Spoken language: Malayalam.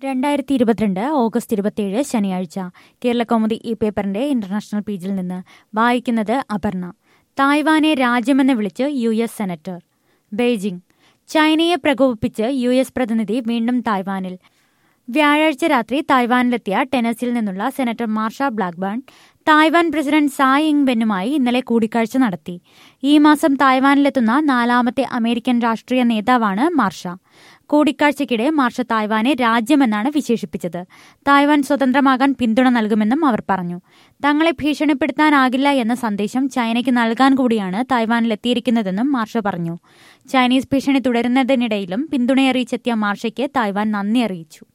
രണ്ടായിരത്തി ഇരുപത്തിരണ്ട് ഓഗസ്റ്റ് ഇരുപത്തിയേഴ് ശനിയാഴ്ച കേരളകൗമുദി ഈ പേപ്പറിന്റെ ഇന്റർനാഷണൽ പേജിൽ നിന്ന് വായിക്കുന്നത് അപർണ തായ്വാനെ രാജ്യമെന്ന് വിളിച്ച് യു എസ് സെനറ്റർ ബെയ്ജിംഗ് ചൈനയെ പ്രകോപിപ്പിച്ച് യു എസ് പ്രതിനിധി വീണ്ടും തായ്വാനിൽ വ്യാഴാഴ്ച രാത്രി തായ്വാനിലെത്തിയ ടെനസിൽ നിന്നുള്ള senator Marsha Blackburn Taiwan president Tsai Ing ബെന്നുമായി ഇന്നലെ കൂടിക്കാഴ്ച നടത്തി ഈ മാസം തായ്വാനിലെത്തുന്ന നാലാമത്തെ അമേരിക്കൻ രാഷ്ട്രീയ നേതാവാണ് മാർഷ കൂടിക്കാഴ്ചയ്ക്കിടെ മാർഷ തായ്വാനെ രാജ്യമെന്നാണ് വിശേഷിപ്പിച്ചത് തായ്വാൻ സ്വതന്ത്രമാകാൻ പിന്തുണ നൽകുമെന്നും അവർ പറഞ്ഞു തങ്ങളെ ഭീഷണിപ്പെടുത്താനാകില്ല എന്ന സന്ദേശം ചൈനയ്ക്ക് നൽകാൻ കൂടിയാണ് തായ്വാനിലെത്തിയിരിക്കുന്നതെന്നും മാർഷ പറഞ്ഞു ചൈനീസ് ഭീഷണി തുടരുന്നതിനിടയിലും പിന്തുണയറിയിച്ചെത്തിയ മാർഷയ്ക്ക് തായ്വാൻ നന്ദി അറിയിച്ചു